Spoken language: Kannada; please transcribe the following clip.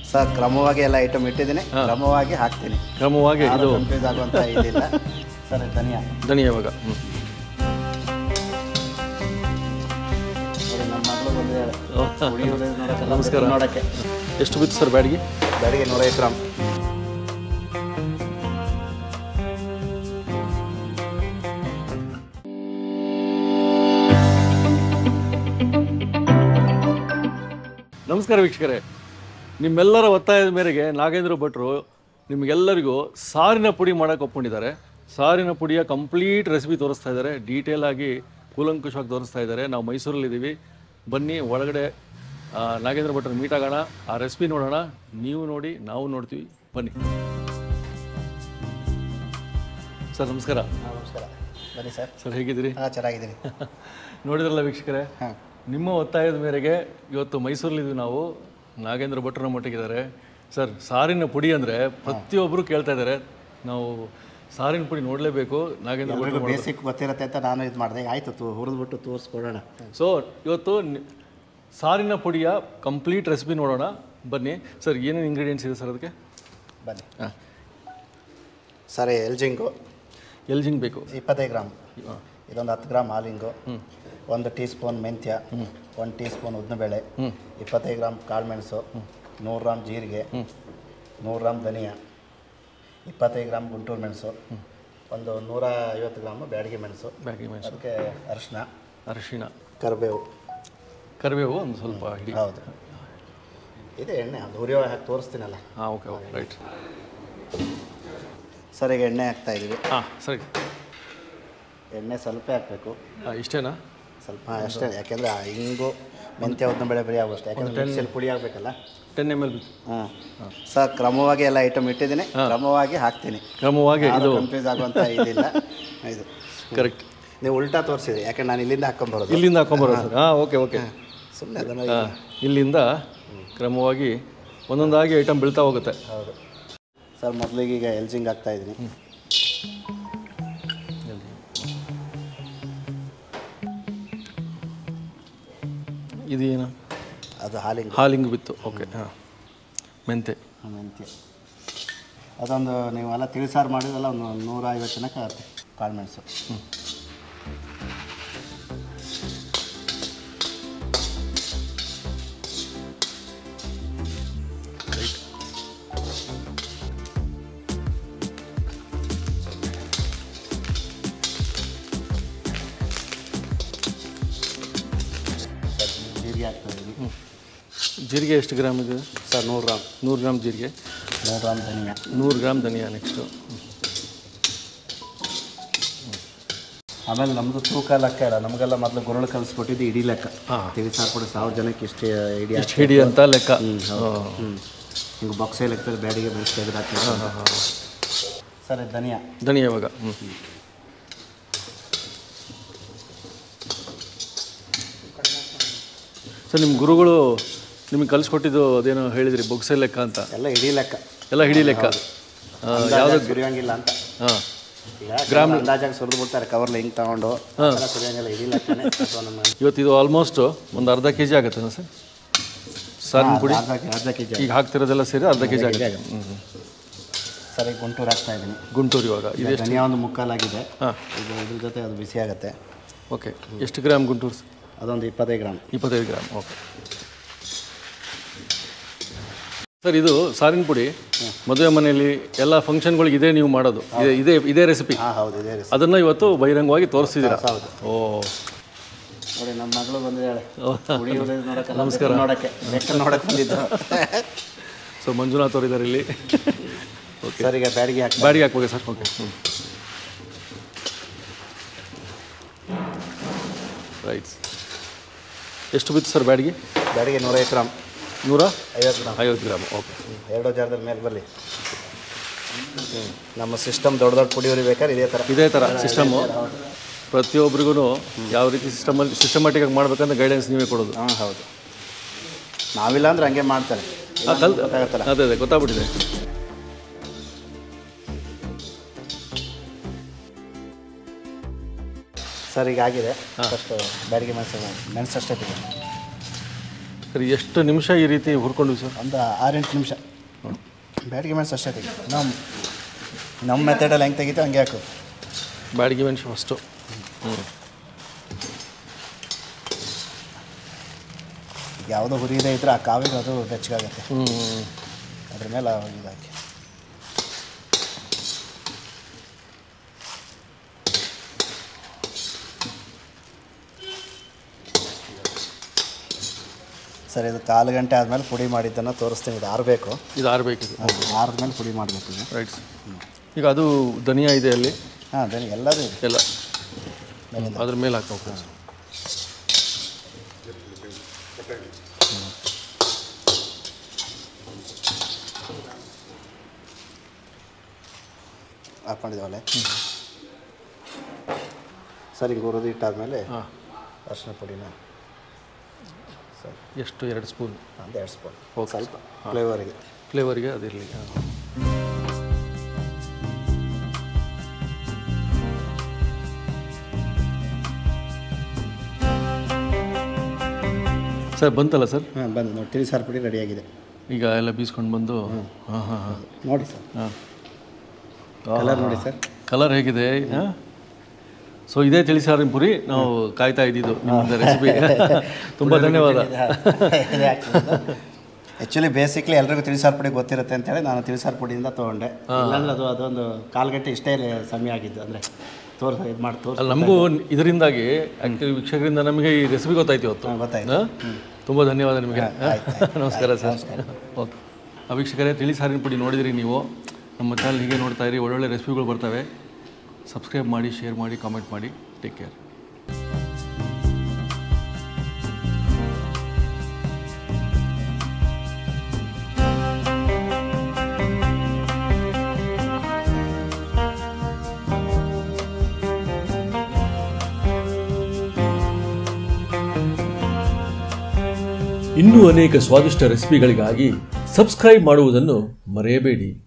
ಸರ್ ಕ್ರಮವಾಗಿ ಎಲ್ಲ ಐಟಮ್ ಇಟ್ಟಿದ್ದೀನಿ ಕ್ರಮವಾಗಿ ಹಾಕ್ತೀನಿ ಕ್ರಮವಾಗಿ ಇದು ಕನ್ಫ್ಯೂಸ್ ಆಗುವಂಥ ಇದಿಲ್ಲ ಸರ್ ಧನಿಯಾ ಧನಿಯ ಇವಾಗ ಹ್ಞೂ ನೋಡಿ ನಮ್ಮ ಮಗಳು ಬಂದಿದ್ದಾಳೆ ಹುಡುಗಿ ಹುಡುಗಿ ನೋಡೋಕ್ಕೆಲ್ಲ ನಮಸ್ಕಾರ. ನೋಡೋಕ್ಕೆ ಎಷ್ಟು ಬಿತ್ತು ಸರ್ ಬ್ಯಾಡಿಗೆ ಬೆಳಗ್ಗೆ ನೂರೈವತ್ತು ಗ್ರಾಮ್ ನಮಸ್ಕಾರ ವೀಕ್ಷಕರೇ ನಿಮ್ಮೆಲ್ಲರ ಒತ್ತಾಯದ ಮೇರೆಗೆ ನಾಗೇಂದ್ರ ಭಟ್ರು ನಿಮಗೆಲ್ಲರಿಗೂ ಸಾರಿನ ಪುಡಿ ಮಾಡೋಕೆ ಒಪ್ಕೊಂಡಿದ್ದಾರೆ ಸಾರಿನ ಪುಡಿಯ ಕಂಪ್ಲೀಟ್ ರೆಸಿಪಿ ತೋರಿಸ್ತಾ ಇದ್ದಾರೆ ಡೀಟೇಲ್ ಆಗಿ ಕೂಲಂಕುಷವಾಗಿ ತೋರಿಸ್ತಾ ಇದ್ದಾರೆ ನಾವು ಮೈಸೂರಲ್ಲಿದ್ದೀವಿ ಬನ್ನಿ ಒಳಗಡೆ ಆ, ನಾಗೇಂದ್ರ ಭಟ್ರ ಮೀಟ್ ಆಗೋಣ ಆ ರೆಸಿಪಿ ನೋಡೋಣ ನೀವು ನೋಡಿ ನಾವು ನೋಡ್ತೀವಿ ಬನ್ನಿ ಸರ್ ನಮಸ್ಕಾರ ನಮಸ್ಕಾರ ಬನ್ನಿ ಸರ್ ಸರ್ ಹೇಗಿದ್ದೀರಿ ಹಾಂ ಚೆನ್ನಾಗಿದ್ದೀನಿ ನೋಡಿದ್ರಲ್ಲ ವೀಕ್ಷಕರೇ ಹಾಂ ನಿಮ್ಮ ಒತ್ತಾಯದ ಮೇರೆಗೆ ಇವತ್ತು ಮೈಸೂರಲ್ಲಿದ್ದೀವಿ ನಾವು ನಾಗೇಂದ್ರ ಭಟ್ರು ಮಟ್ಟಿಗಿದ್ದಾರೆ ಸರ್ ಸಾರಿನ ಪುಡಿ ಅಂದರೆ ಪ್ರತಿಯೊಬ್ಬರು ಕೇಳ್ತಾ ಇದ್ದಾರೆ ನಾವು ಸಾರಿನ ಪುಡಿ ನೋಡಲೇಬೇಕು ನಾಗೇಂದ್ರ ಭಟ್ರು ಎಲ್ರಿಗೂ ಬೇಸಿಕ್ ಗೊತ್ತಿರುತ್ತೆ ಅಂತ ನಾನು ಇದು ಮಾಡಿದೆ ಆಯಿತು ತೂ ಹುರಿದ್ಬಿಟ್ಟು ತೋರಿಸ್ಕೊಡೋಣ ಸೊ ಇವತ್ತು ನಿ- ಸಾರಿನ ಪುಡಿಯ ಕಂಪ್ಲೀಟ್ ರೆಸಿಪಿ ನೋಡೋಣ ಬನ್ನಿ ಸರ್ ಏನೇನು ಇಂಗ್ರೀಡಿಯೆಂಟ್ಸ್ ಇದೆ ಸರ್ ಅದಕ್ಕೆ ಬನ್ನಿ ಹಾಂ ಸರ್ ಎಲ್ಜಿಂಗು ಎಲ್ಜಿಂಗ್ ಬೇಕು ಇಪ್ಪತ್ತೈದು ಗ್ರಾಮ್ ಇದೊಂದು ಹತ್ತು ಗ್ರಾಮ್ ಹಾಲಿಂಗು ಒಂದು ಟೀ ಸ್ಪೂನ್ ಮೆಂತ್ಯ ಒಂದು ಟೀ ಸ್ಪೂನ್ ಉದ್ದಿನಬೇಳೆ ಇಪ್ಪತ್ತೈದು ಗ್ರಾಮ್ ಕಾಳುಮೆಣಸು ನೂರು ಗ್ರಾಮ್ ಜೀರಿಗೆ ನೂರು ಗ್ರಾಮ್ ಧನಿಯಾ ಇಪ್ಪತ್ತೈದು ಗ್ರಾಮ್ ಗುಂಟೂರು ಮೆಣಸು ಒಂದು ನೂರ ಐವತ್ತು ಗ್ರಾಮು ಬ್ಯಾಡಗಿ ಮೆಣಸು ಬ್ಯಾಗಿ ಮೆಣಸು ಅದಕ್ಕೆ ಅರಿಶಿನ ಅರಿಶಿಣ ಕರಿಬೇವು ಕರಿಬೇವು ಒಂದು ಸ್ವಲ್ಪ ಹಿಡಿ ಹೌದು ಇದೆ ಎಣ್ಣೆ ಅದು ಹುರಿಯೋ ಹಾಕಿ ತೋರಿಸ್ತೀನಲ್ಲ ಹಾಂ ಓಕೆ ಓಕೆ ರೈಟ್ ಸರ್ ಈಗ ಎಣ್ಣೆ ಹಾಕ್ತಾ ಇದ್ದೀವಿ ಹಾಂ ಸರಿ ಎಣ್ಣೆ ಸ್ವಲ್ಪ ಹಾಕಬೇಕು ಹಾಂ ಇಷ್ಟೇನಾ ಸ್ವಲ್ಪ ಅಷ್ಟೇ ಯಾಕೆಂದರೆ ಆ ಹಿಂಗು ಮೆಂತ್ಯ ಉದ್ದಿನಬೇಳೆ ಬರೀ ಆಗೋಷ್ಟು ಯಾಕೆಂದರೆ ಮಿಕ್ಸಿಯಲ್ಲಿ ಪುಡಿ ಆಗಬೇಕಲ್ಲ ಟೆನ್ ಎಮ್ ಎಲ್ ಹಾಂ ಸರ್ ಕ್ರಮವಾಗಿ ಎಲ್ಲ ಐಟಮ್ ಇಟ್ಟಿದ್ದೀನಿ ಕ್ರಮವಾಗಿ ಹಾಕ್ತೀನಿ ಕ್ರಮವಾಗಿ ಇದು ಕನ್ಫ್ಯೂಸ್ ಆಗುವಂಥ ಇದಿಲ್ಲ ಇದು ಕರೆಕ್ಟ್ ನೀವು ಉಲ್ಟಾ ತೋರಿಸಿದ್ರಿ ಯಾಕೆ ನಾನು ಇಲ್ಲಿಂದ ಹಾಕ್ಕೊಂಬರೋದು ಇಲ್ಲಿಂದ ಹಾಕೊಂಬರೋದು ಸರ್ ಹಾಂ ಓಕೆ ಓಕೆ ಸುಮ್ಮನೆ ಅದನ್ನು ಹಾಂ ಇಲ್ಲಿಂದ ಕ್ರಮವಾಗಿ ಒಂದೊಂದಾಗಿ ಐಟಮ್ ಬೀಳ್ತಾ ಹೋಗುತ್ತೆ ಹೌದು ಸರ್ ಮೊದಲಿಗೆ ಈಗ ಎಲ್ಜಿಂಗ್ ಹಾಕ್ತಾ ಇದ್ದೀನಿ ಇದು ಏನು ಅದು ಹಾಲಿಂಗ್ ಹಾಲಿಂಗ್ ಬಿತ್ತು ಓಕೆ ಹಾಂ ಮೆಂತೆ ಮೆಂತ್ಯ ಅದೊಂದು ನೀವು ಎಲ್ಲ ತಿಳಿಸಾರು ಮಾಡಿದ್ರಲ್ಲ ಒಂದು ನೂರ ಐವತ್ತು ಜನಕ್ಕೆ ಆಗುತ್ತೆ ಕಾಳುಮೆಣಸು ಜೀರಿಗೆ ಹಾಕ್ತಾ ಇದ್ದೀನಿ ಜೀರಿಗೆ ಎಷ್ಟು ಗ್ರಾಮ್ ಇದೆ ಸರ್ ನೂರು ಗ್ರಾಮ್ ನೂರು ಗ್ರಾಮ್ ಜೀರಿಗೆ ನೂರು ಗ್ರಾಮ್ ಧನಿಯಾ ನೂರು ಗ್ರಾಮ್ ಧನಿಯಾ ನೆಕ್ಸ್ಟು ಆಮೇಲೆ ನಮ್ಮದು ತೂಕ ಲೆಕ್ಕ ಇಲ್ಲ ನಮಗೆಲ್ಲ ಮೊದಲು ಗುರುಳು ಕಲಿಸ್ಕೊಟ್ಟಿದ್ದು ಇಡೀ ಲೆಕ್ಕ ಹಾಂ. ತಿಳಿ ಸಾಕ್ಬಿಟ್ಟು ಸಾವಿರ ಜನಕ್ಕೆ ಇಷ್ಟು ಇಡೀ ಎಷ್ಟು ಹಿಡಿ ಅಂತ ಲೆಕ್ಕ ಹ್ಞೂ ಹಿಂಗೆ ಬಾಕ್ಸೇ ಲೆಕ್ಕದಲ್ಲಿ ಬ್ಯಾಡಿಗೆ ಬೆಳೆಸಿ ತೆಗೆದು ಹಾಕ್ತೀವಿ ಸರ್ ಇದು ಧನಿಯಾ ಧನಿಯಾ ಇವಾಗ ಹ್ಞೂ ಸರ್ ನಿಮ್ಮ ಗುರುಗಳು ನಿಮಗೆ ಕಲಿಸ್ಕೊಟ್ಟಿದ್ದು ಅದೇನೋ ಹೇಳಿದ್ರಿ ಬೊಗ್ಸೆ ಲೆಕ್ಕ ಅಂತ ಎಲ್ಲ ಇಡೀ ಲೆಕ್ಕ ಎಲ್ಲ ಹಿಡಿ ಲೆಕ್ಕ ಯಾವುದು ಸುರಿಯೋಂಗಿಲ್ಲ ಅಂತ ಹಾಂ ಈಗ ಗ್ರಾಮ್ ಅಂದಾಜಾಗಿ ಸುರಿದು ಬಿಡ್ತಾರೆ ಕವರ್ಲಿ ಹಿಂಗೆ ತಗೊಂಡು ಅದೆಲ್ಲ ಸುರಿಯೋಂಗಿಲ್ಲ ಇಡೀ ಲೆಕ್ಕನೇ ಅಥವಾ ನಮ್ಮ ಇವತ್ತು ಇದು ಆಲ್ಮೋಸ್ಟ್ ಒಂದು ಅರ್ಧ ಕೆ ಜಿ ಆಗುತ್ತೆ ಸರ್ ಸಾರಿನ ಪುಡಿ ಅರ್ಧ ಕೆ- ಅರ್ಧ ಕೆ ಜಿ ಈಗ ಹಾಕ್ತಿರೋದೆಲ್ಲ ಸೇರಿ ಅರ್ಧ ಕೆ ಜಿ ಆಗುತ್ತೆ ಹ್ಞೂ ಹ್ಞೂ ಸರ್ ಈಗ ಗುಂಟೂರು ಹಾಕ್ತಾ ಇದ್ದೀನಿ ಗುಂಟೂರು ಇವಾಗ ಇದು ಧನಿಯಾ ಒಂದು ಮುಕ್ಕಾಲಾಗಿದೆ ಹಾಂ ಇದು ಇದ್ರ ಜೊತೆ ಅದು ಬಿಸಿ ಆಗುತ್ತೆ ಓಕೆ ಎಷ್ಟು ಗ್ರಾಮ್ ಗುಂಟೂರು ಸರ್? ಅದೊಂದು ಇಪ್ಪತ್ತೈದು ಗ್ರಾಮ್ ಇಪ್ಪತ್ತೈದು ಗ್ರಾಮ್ ಓಕೆ ಸರ್ ಇದು ಸಾರಿನ ಪುಡಿ ಮದುವೆ ಮನೆಯಲ್ಲಿ ಎಲ್ಲ ಫಂಕ್ಷನ್ಗಳಿಗೆ ಇದೇ ನೀವು ಮಾಡೋದು ಇದೇ ಇದೇ ಇದೇ ರೆಸಿಪಿ ಹಾಂ ಹೌದು ಇದೇ ರೀ ಅದನ್ನು ಇವತ್ತು ಬಹಿರಂಗವಾಗಿ ತೋರಿಸ್ತಿದ್ದೀರಾ ಹೌದು ಓ ನೋಡಿ ನಮ್ಮ ಮಗಳು ಬಂದಿದ್ದಾಳೆ ಹುಡಿ ಹುಡಿ ನೋಡಕ್ಕೆ ನಮಸ್ಕಾರ ನೋಡಕ್ಕೆ ಲೆಕ್ಕ ನೋಡಕ್ಕೆ ಬಂದಿದ್ದು ಸೊ ಮಂಜುನಾಥ್ ಅವರು ಇದ್ದಾರೆ ಇಲ್ಲಿ ಓಕೆ ಸರ್ ಈಗ ಬ್ಯಾಡಿಗೆ ಹಾಕಿ ಬಾಡಿಗೆ ಹಾಕ್ಬೇಕು ಸರ್ ಓಕೆ ಹ್ಞೂ ರೈಟ್ ಎಷ್ಟು ಬಿತ್ತು ಸರ್ ಬ್ಯಾಡಿಗೆ ಬ್ಯಾಡಿಗೆ ನೂರೈವತ್ತು ಗ್ರಾಮ್ ನೂರ ಐವತ್ತು ಗ್ರಾಮ್ ಐವತ್ತು ಗ್ರಾಮ್ ಓಕೆ ಎರಡು ಜಾರದಲ್ಲಿ ಮೇಲೆ ಬರಲಿ ನಮ್ಮ ಸಿಸ್ಟಮ್ ದೊಡ್ಡ ದೊಡ್ಡ ಪುಡಿ ಬೇಕಾದ್ರೆ ಇದೇ ಥರ ಇದೇ ಥರ ಸಿಸ್ಟಮು ಪ್ರತಿಯೊಬ್ಬರಿಗೂ ಯಾವ ರೀತಿ ಸಿಸ್ಟಮಲ್ಲಿ ಸಿಸ್ಟಮ್ಯಾಟಿಕಾಗಿ ಮಾಡ್ಬೇಕಂತ ಗೈಡೆನ್ಸ್ ನೀವೇ ಕೊಡೋದು ಹಾಂ ಹೌದು ನಾವಿಲ್ಲ ಅಂದ್ರೆ ಹಂಗೆ ಮಾಡ್ತಾರೆ ಆ, ಕಲ್ ಗೊತ್ತಾಗತ್ತಲ್ಲ ಅದೇ ಅದೇ ಗೊತ್ತಾಗ್ಬಿಟ್ಟಿದೆ ಸರ್ ಈಗ ಆಗಿದೆ ಫಸ್ಟ್ ಬ್ಯಾಡಿಗೆ ಮೆಣಸು ಮೆಣಸು ಅಷ್ಟೇ ತೆಗಿ ಸರಿ ಎಷ್ಟು ನಿಮಿಷ ಈ ರೀತಿ ಹುರ್ಕೊಂಡ್ವಿ ಸರ್ ಒಂದು ಆರೆಂಟು ನಿಮಿಷ ಬ್ಯಾಡಿಗೆ ಮೆಣಸು ಅಷ್ಟೇ ತೆಗಿ ನಮ್ಮ ನಮ್ಮ ಮೆಥಡಲ್ಲಿ ಹೆಂಗೆ ತೆಗಿತೀವಿ ಹಂಗೆ ಹಾಕು ಬ್ಯಾಡಿಗೆ ಮೆಣಸು ಫಸ್ಟು ಹ್ಞೂ ಯಾವುದೋ ಹುರಿಯದೇ ಇದ್ರೆ ಆ ಕಾವಿಗೆ ಅದು ಬೆಚ್ಚಗಾಗುತ್ತೆ ಹ್ಞೂ ಅದ್ರ ಮೇಲೆ ಆ ಇದು ಹಾಕಿ ಸರ್ ಇದು ಕಾಲು ಗಂಟೆ ಆದಮೇಲೆ ಪುಡಿ ಮಾಡಿದ್ದನ್ನು ತೋರಿಸ್ತೀನಿ ಇದು ಆರಬೇಕು ಇದು ಆರಬೇಕಿದೆ ಆರಿದ್ಮೇಲೆ ಪುಡಿ ಮಾಡಬೇಕು ಇದು ರೈಟ್ ಸರ್ ಈಗ ಅದು ಧನಿಯಾ ಇದೆ ಅಲ್ಲಿ ಹಾಂ ಅದನ್ನು ಎಲ್ಲದೂ ಇದೆ ಎಲ್ಲ ಅದ್ರ ಮೇಲೆ ಹಾಕೋಕೆ ಸರ್ ಹಾಕ್ಕೊಂಡಿದ್ದಾವಲ್ಲ ಸರ್ ಹಿಂಗೆ ಹುರಿದು ಇಟ್ಟಾದ್ಮೇಲೆ ಹಾಂ ಅರಿಶಿನ ಪುಡಿನ ಸರ್ ಎಷ್ಟು ಎರಡು ಸ್ಪೂನ್ ಒಂದು ಎರಡು ಸ್ಪೂನ್ ಓಕೆ ಸ್ವಲ್ಪ ಫ್ಲೇವರಿಗೆ ಫ್ಲೇವರ್ಗೆ ಅದಿರಲಿ ಹಾಂ ಸರ್ ಬಂತಲ್ಲ ಸರ್ ಹಾಂ ಬಂದು ನೋಡಿ ತಿಳಿ ಸಾರು ಪುಡಿ ರೆಡಿಯಾಗಿದೆ ಈಗ ಎಲ್ಲ ಬೀಸ್ಕೊಂಡು ಬಂದು ಹಾಂ ಹಾಂ ಹಾಂ ನೋಡಿ ಸರ್ ಹಾಂ ಕಲರ್ ನೋಡಿ ಸರ್ ಕಲರ್ ಹೇಗಿದೆ ಹಾಂ ಸೊ ಇದೇ ತಿಳಿಸಾರಿನ ಪುರಿ ನಾವು ಕಾಯ್ತಾ ಇದ್ದಿದ್ದು ನಿಮ್ಮಿಂದ ರೆಸಿಪಿ ತುಂಬ ಧನ್ಯವಾದ ಆ್ಯಕ್ಚುಲಿ ಬೇಸಿಕ್ಲಿ ಎಲ್ರಿಗೂ ತಿಳಿಸಾರು ಪುಡಿ ಗೊತ್ತಿರುತ್ತೆ ಅಂತೇಳಿ ನಾನು ತಿಳಿಸಾರು ಪುಡಿಯಿಂದ ತೊಗೊಂಡೆ ಇಲ್ಲಾಂದ್ರೆ ಅದು ಅದೊಂದು ಕಾಲು ಗಂಟೆ ಇಷ್ಟೇ ಸಮಯ ಆಗಿದ್ದು ಅಂದರೆ ತೋರ್ಸ ಇದು ಮಾಡಿ ತೋರ್ಸ ಅಲ್ಲಿ ನಮಗೂ ಇದರಿಂದಾಗಿ ಆ್ಯಕ್ಚುಲಿ ವೀಕ್ಷಕರಿಂದ ನಮಗೆ ಈ ರೆಸಿಪಿ ಗೊತ್ತಾಯ್ತು ಇವತ್ತು ಗೊತ್ತಾಯ್ತು ತುಂಬ ಧನ್ಯವಾದ ನಿಮಗೆ ನಮಸ್ಕಾರ ಸರ್ ಓಕೆ ಆ ವೀಕ್ಷಕರೇ ತಿಳಿ ಸಾರಿನ ಪುಡಿ ನೋಡಿದಿರಿ ನೀವು ನಮ್ಮ ಚಾನಲ್ ಹೀಗೆ ನೋಡ್ತಾ ಇರಿ ಒಳ್ಳೊಳ್ಳೆ ರೆಸಿಪಿಗಳು ಬರ್ತವೆ ಸಬ್ಸ್ಕ್ರೈಬ್ ಮಾಡಿ ಶೇರ್ ಮಾಡಿ ಕಾಮೆಂಟ್ ಮಾಡಿ ಟೇಕ್ ಕೇರ್ ಇನ್ನೂ ಅನೇಕ ಸ್ವಾದಿಷ್ಟ ರೆಸಿಪಿಗಳಿಗಾಗಿ ಸಬ್ಸ್ಕ್ರೈಬ್ ಮಾಡುವುದನ್ನು ಮರೆಯಬೇಡಿ